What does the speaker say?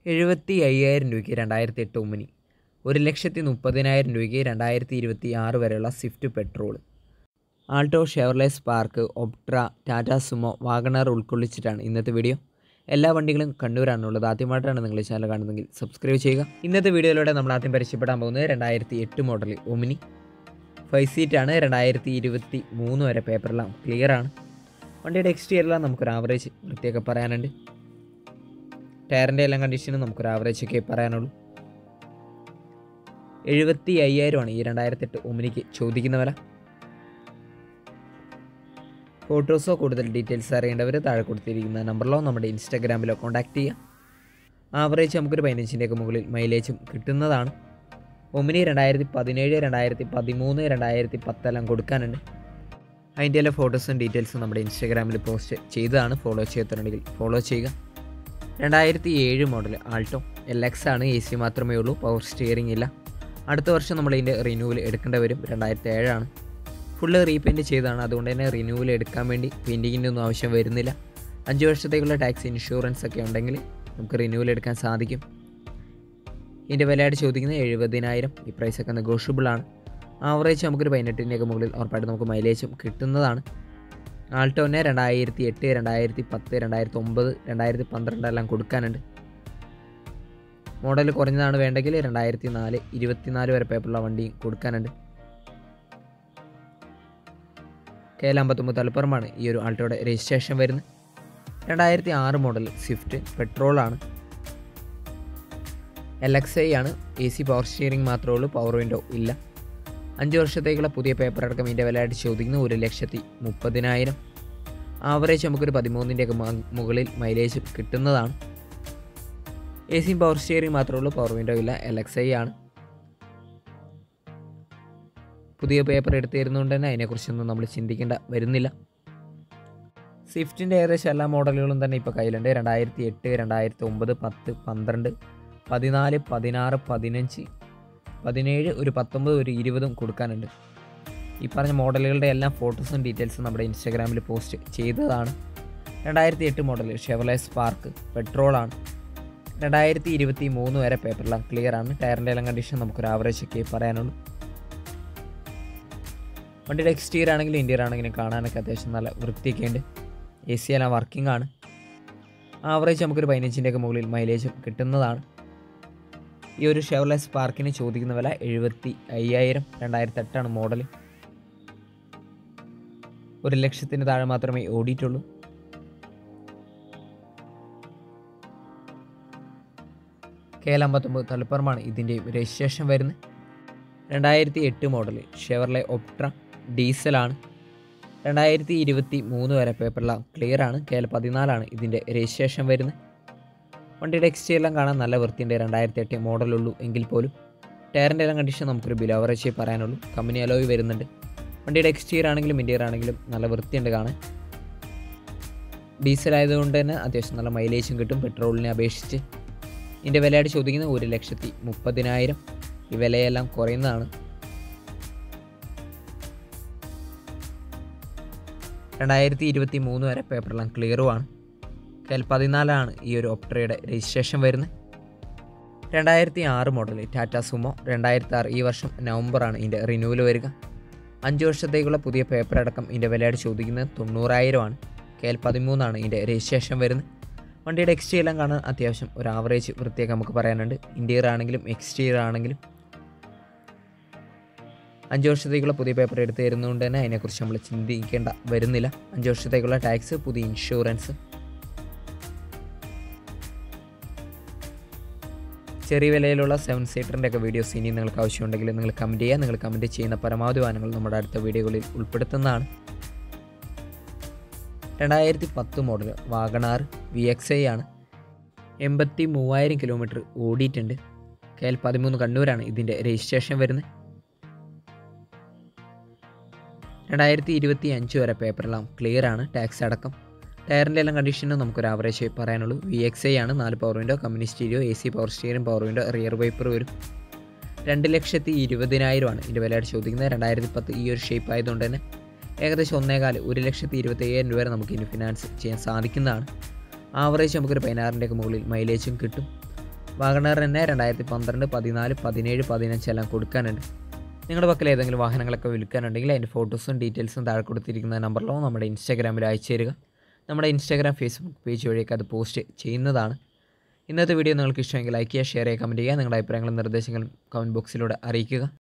എഴുപത്തി അയ്യായിരം രൂപയ്ക്ക് രണ്ടായിരത്തി എട്ട് ഒമിനി ഒരു ലക്ഷത്തി മുപ്പതിനായിരം രൂപയ്ക്ക് രണ്ടായിരത്തി ഇരുപത്തി ആറ് വരെയുള്ള Swift petrol Alto Chevrolet Spark Optra Tata Sumo WagonR ഉൾക്കൊള്ളിച്ചിട്ടാണ് ഇന്നത്തെ വീഡിയോ എല്ലാ വണ്ടികളും കണ്ണൂരാണുള്ളത് ആദ്യമായിട്ടാണ് നിങ്ങൾ ഈ ചാനൽ കാണുന്നതെങ്കിൽ സബ്സ്ക്രൈബ് ചെയ്യുക ഇന്നത്തെ വീഡിയോയിലൂടെ നമ്മൾ ആദ്യം പരിചയപ്പെടാൻ പോകുന്നത് രണ്ടായിരത്തി എട്ട് മോഡൽ ഒമിനി ഫൈവ് സീറ്റാണ് രണ്ടായിരത്തി ഇരുപത്തി മൂന്ന് വരെ പേപ്പറെല്ലാം ക്ലിയർ ആണ് വണ്ടിയുടെ എക്സ്റ്റീരിയറെല്ലാം നമുക്കൊരു ആവറേജ് വൃത്തിയൊക്കെ പറയാനുണ്ട് ടയറിൻ്റെ എല്ലാം കണ്ടീഷനും നമുക്കൊരു ആവറേജ് ഒക്കെ പറയാനുള്ളൂ എഴുപത്തി അയ്യായിരമാണ് ഈ രണ്ടായിരത്തി എട്ട് ഒമിനിക്ക് ചോദിക്കുന്ന വില ഫോട്ടോസോ കൂടുതൽ ഡീറ്റെയിൽസ് അറിയേണ്ടവർ താഴെ കൊടുത്തിരിക്കുന്ന നമ്പറിലോ നമ്മുടെ ഇൻസ്റ്റാഗ്രാമിലോ കോൺടാക്റ്റ് ചെയ്യുക ആവറേജ് നമുക്കൊരു പതിനഞ്ചിൻ്റെയൊക്കെ മുകളിൽ മൈലേജും കിട്ടുന്നതാണ് ഒമിനി രണ്ടായിരത്തി പതിനേഴ് രണ്ടായിരത്തി പതിമൂന്ന് രണ്ടായിരത്തി പത്തെല്ലാം കൊടുക്കാനുണ്ട് അതിൻ്റെ എല്ലാ ഫോട്ടോസും ഡീറ്റെയിൽസും നമ്മുടെ ഇൻസ്റ്റാഗ്രാമിൽ പോസ്റ്റ് ചെയ്തതാണ് ഫോളോ ചെയ്തിട്ടുണ്ടെങ്കിൽ ഫോളോ ചെയ്യുക രണ്ടായിരത്തി ഏഴ് മോഡൽ ആൾട്ടോ എൽ എക്സ് ആണ് എ സി മാത്രമേ ഉള്ളൂ പവർ സ്റ്റിയറിംഗ് ഇല്ല അടുത്ത വർഷം നമ്മൾ ഇതിൻ്റെ റിന്യൂവൽ എടുക്കേണ്ടി വരും രണ്ടായിരത്തി ഏഴാണ് ഫുള്ള് റീപെയിൻറ്റ് ചെയ്തതാണ് അതുകൊണ്ട് തന്നെ റിന്യൂവൽ എടുക്കാൻ വേണ്ടി പെയിൻറ്റിങ്ങിൻ്റെ ഒന്നും ആവശ്യം വരുന്നില്ല അഞ്ച് വർഷത്തേക്കുള്ള ടാക്സ് ഇൻഷുറൻസ് ഒക്കെ ഉണ്ടെങ്കിൽ നമുക്ക് റിന്യൂവൽ എടുക്കാൻ സാധിക്കും ഇതിൻ്റെ വിലയായിട്ട് ചോദിക്കുന്നത് എഴുപതിനായിരം ഈ പ്രൈസൊക്കെ നെഗോഷ്യബിൾ ആണ് ആവറേജ് നമുക്കൊരു പതിനെട്ടിൻ്റെയൊക്കെ മുകളിൽ ഉറപ്പായിട്ട് നമുക്ക് മൈലേജും കിട്ടുന്നതാണ് ആൾട്ടോനെ രണ്ടായിരത്തി എട്ട് രണ്ടായിരത്തി പത്ത് രണ്ടായിരത്തി ഒമ്പത് രണ്ടായിരത്തി പന്ത്രണ്ട് എല്ലാം കൊടുക്കാനുണ്ട് മോഡൽ കുറഞ്ഞതാണ് വേണ്ടെങ്കിൽ രണ്ടായിരത്തി നാല് ഇരുപത്തിനാല് വരെ പേപ്പറുള്ള വണ്ടിയും കൊടുക്കാനുണ്ട് കെ എൽ അമ്പത്തൊമ്പത് തലപ്പുറമാണ് ഈ ഒരു ആൾട്ടോയുടെ രജിസ്ട്രേഷൻ വരുന്നത് രണ്ടായിരത്തി ആറ് മോഡൽ സ്വിഫ്റ്റ് പെട്രോളാണ് എൽ എക്സ് ഐ ആണ് എ സി പവർ സ്റ്റിയറിംഗ് മാത്രമേ ഉള്ളൂ പവർ വിൻഡോ ഇല്ല അഞ്ച് വർഷത്തേക്കുള്ള പുതിയ പേപ്പർ അടക്കം ഇതിൻ്റെ വിലയായിട്ട് ചോദിക്കുന്നത് ഒരു ലക്ഷത്തി മുപ്പതിനായിരം ആവറേജ് നമുക്കൊരു പതിമൂന്നിൻ്റെയൊക്കെ മുകളിൽ മൈലേജ് കിട്ടുന്നതാണ് എ സി പവർ സ്റ്റിയറിംഗ് മാത്രമേ ഉള്ളൂ പവർ വിൻഡോ ഇല്ല എൽ എക്സ് ഐ ആണ് പുതിയ പേപ്പർ എടുത്തു തരുന്നതുകൊണ്ട് തന്നെ അതിനെക്കുറിച്ചൊന്നും നമ്മൾ ചിന്തിക്കേണ്ട വരുന്നില്ല സ്വിഫ്റ്റിൻ്റെ ഏകദേശം എല്ലാ മോഡലുകളും തന്നെ ഇപ്പോൾ കയ്യിലുണ്ട് രണ്ടായിരത്തി എട്ട് രണ്ടായിരത്തി ഒമ്പത് പത്ത് പന്ത്രണ്ട് പതിനാല് പതിനാറ് പതിനഞ്ച് പതിനേഴ് ഒരു പത്തൊമ്പത് ഒരു ഇരുപതും കൊടുക്കാനുണ്ട് ഈ പറഞ്ഞ മോഡലുകളുടെ എല്ലാം ഫോട്ടോസും ഡീറ്റെയിൽസും നമ്മുടെ ഇൻസ്റ്റാഗ്രാമിൽ പോസ്റ്റ് ചെയ്തതാണ് രണ്ടായിരത്തി എട്ട് മോഡൽ ഷെവലെ സ്പാർക്ക് പെട്രോളാണ് രണ്ടായിരത്തി ഇരുപത്തി മൂന്ന് വരെ പേപ്പറെല്ലാം ക്ലിയർ ആണ് ടയറിൻ്റെ എല്ലാം കണ്ടീഷൻ നമുക്കൊരു ആവറേജ് ഒക്കെ പറയാനുള്ളൂ വണ്ടിയുടെ എക്സ്റ്റീരിയർ ആണെങ്കിലും ഇൻറ്റീരിയർ ആണെങ്കിലും കാണാനൊക്കെ അത്യാവശ്യം നല്ല വൃത്തിയൊക്കെ ഉണ്ട് എ സി എല്ലാം വർക്കിംഗ് ആണ് ആവറേജ് നമുക്കൊരു പതിനഞ്ചിൻ്റെയൊക്കെ മുകളിൽ മൈലേജും കിട്ടുന്നതാണ് ഈ ഒരു ഷെവർലെ സ്പാർക്കിന് ചോദിക്കുന്ന വില എഴുപത്തി അയ്യായിരം രണ്ടായിരത്തി എട്ടാണ് മോഡൽ ഒരു ലക്ഷത്തിന് താഴെ മാത്രമേ ഓടിയിട്ടുള്ളൂ കെ എൽ അമ്പത്തൊമ്പത് തലപ്പുറമാണ് ഇതിൻ്റെ രജിസ്ട്രേഷൻ വരുന്നത് രണ്ടായിരത്തി എട്ട് മോഡൽ ഷെവർലെ ഒപ്ട്ര ഡീസലാണ് രണ്ടായിരത്തി ഇരുപത്തി മൂന്ന് വരെ പേപ്പറെല്ലാം ക്ലിയർ ആണ് കെ എൽ പതിനാലാണ് ഇതിൻ്റെ രജിസ്ട്രേഷൻ വരുന്നത് വണ്ടിയുടെ എക്സ്റ്റീരിയർ കാണാൻ നല്ല വൃത്തിയുണ്ട് രണ്ടായിരത്തി എട്ട് മോഡലുള്ളൂ എങ്കിൽ പോലും ടയറിൻ്റെ എല്ലാം കണ്ടീഷൻ നമുക്കൊരു ബിലോ അവറേജ് പറയാനുള്ളൂ കമ്പനി അലോയ് വരുന്നുണ്ട് വണ്ടിയുടെ എക്സ്റ്റീരിയർ ആണെങ്കിലും ഇൻറ്റീരിയർ ആണെങ്കിലും നല്ല വൃത്തിയുണ്ട് കാണാൻ ഡീസൽ ആയതുകൊണ്ട് തന്നെ അത്യാവശ്യം നല്ല മൈലേജും കിട്ടും പെട്രോളിനെ അപേക്ഷിച്ച് ഇതിൻ്റെ വിലയായിട്ട് ചോദിക്കുന്നത് ഒരു ലക്ഷത്തി മുപ്പതിനായിരം ഈ വിലയെല്ലാം കുറയുന്നതാണ് രണ്ടായിരത്തി ഇരുപത്തി മൂന്ന് വരെ പേപ്പറെല്ലാം ക്ലിയറുമാണ് കെൽ പതിനാലാണ് ഈ ഒരു ഒപ്ട്രയുടെ രജിസ്ട്രേഷൻ വരുന്നത് രണ്ടായിരത്തി ആറ് മോഡൽ ടാറ്റ സുമോ രണ്ടായിരത്തി ആറ് ഈ വർഷം നവംബറാണ് ഇതിൻ്റെ റിന്യൂവൽ വരിക അഞ്ച് വർഷത്തേക്കുള്ള പുതിയ പേപ്പർ അടക്കം ഇതിൻ്റെ വിലയായിട്ട് ചോദിക്കുന്നത് തൊണ്ണൂറായിരമാണ് കെ എൽ പതിമൂന്നാണ് ഇതിൻ്റെ രജിസ്ട്രേഷൻ വരുന്നത് വണ്ടിയുടെ എക്സ്റ്റീരിയർ കാണാൻ അത്യാവശ്യം ഒരു ആവറേജ് വൃത്തിയൊക്കെ നമുക്ക് പറയാനുണ്ട് ഇൻറ്റീരിയർ ആണെങ്കിലും എക്സ്റ്റീരിയർ ആണെങ്കിലും അഞ്ച് വർഷത്തേക്കുള്ള പുതിയ പേപ്പർ എടുത്ത് തരുന്നതുകൊണ്ട് തന്നെ അതിനെക്കുറിച്ച് നമ്മൾ ചിന്തിക്കേണ്ട വരുന്നില്ല അഞ്ച് വർഷത്തേക്കുള്ള ടാക്സ് പുതിയ ഇൻഷുറൻസ് ചെറിയ വിലയിലുള്ള സെവൻ സീറ്ററിൻ്റെ ഒക്കെ വീഡിയോസ് ഇനി നിങ്ങൾക്ക് ആവശ്യമുണ്ടെങ്കിൽ നിങ്ങൾ കമൻറ്റ് ചെയ്യുക നിങ്ങൾ കമൻറ്റ് ചെയ്യുന്ന പരമാവധി വാഹനങ്ങൾ നമ്മുടെ അടുത്ത വീഡിയോകളിൽ ഉൾപ്പെടുത്തുന്നതാണ് രണ്ടായിരത്തി പത്ത് model WagonR V X I ആണ് എൺപത്തി മൂവായിരം കിലോമീറ്റർ ഓടിയിട്ടുണ്ട് കെ എൽ പതിമൂന്ന് കണ്ണൂരാണ് ഇതിൻ്റെ രജിസ്ട്രേഷൻ വരുന്നത് രണ്ടായിരത്തി ഇരുപത്തി അഞ്ച് വരെ പേപ്പറെല്ലാം ക്ലിയർ ആണ് ടാക്സ് അടക്കം ടയറിൻ്റെ എല്ലാം കണ്ടീഷനും നമുക്കൊരു ആവറേജ് പറയാനുള്ളൂ വി എക്സ് ഐ ആണ് നാല് power window company stereo A C power steering power window rear wiper വരും രണ്ട് ലക്ഷത്തി ഇരുപതിനായിരമാണ് ഇതിൻ്റെ വിലയായിട്ട് ചോദിക്കുന്നത് രണ്ടായിരത്തി പത്ത് ഈ ഒരു ഷേപ്പ് ആയതുകൊണ്ട് തന്നെ ഏകദേശം ഒന്നേകാല് ഒരു ലക്ഷത്തി ഇരുപത്തി അയ്യായിരം രൂപ വരെ നമുക്ക് ഇനി ഫിനാൻസ് ചെയ്യാൻ സാധിക്കുന്നതാണ് ആവറേജ് നമുക്കൊരു പതിനാറിൻ്റെയൊക്കെ മുകളിൽ മൈലേജും കിട്ടും വാഗണർ തന്നെ രണ്ടായിരത്തി പന്ത്രണ്ട് പതിനാല് പതിനേഴ് പതിനഞ്ചെല്ലാം കൊടുക്കാനുണ്ട് നിങ്ങളുടെ പക്കൽ ഏതെങ്കിലും വാഹനങ്ങളൊക്കെ വിൽക്കാനുണ്ടെങ്കിൽ അതിൻ്റെ ഫോട്ടോസും ഡീറ്റെയിൽസും താഴെ കൊടുത്തിരിക്കുന്ന നമ്പറിലോ നമ്മുടെ ഇൻസ്റ്റാഗ്രാമിൽ അയച്ചു തരിക നമ്മുടെ ഇൻസ്റ്റാഗ്രാം ഫേസ്ബുക്ക് പേജ് വഴിയൊക്കെ അത് പോസ്റ്റ് ചെയ്യുന്നതാണ് ഇന്നത്തെ വീഡിയോ നിങ്ങൾക്ക് ഇഷ്ടമെങ്കിൽ ലൈക്ക് ചെയ്യുക ഷെയർ ചെയ്യുക കമൻറ്റ് ചെയ്യുക നിങ്ങളുടെ അഭിപ്രായങ്ങളും നിർദ്ദേശങ്ങളും കമൻറ്റ് ബോക്സിലൂടെ അറിയിക്കുക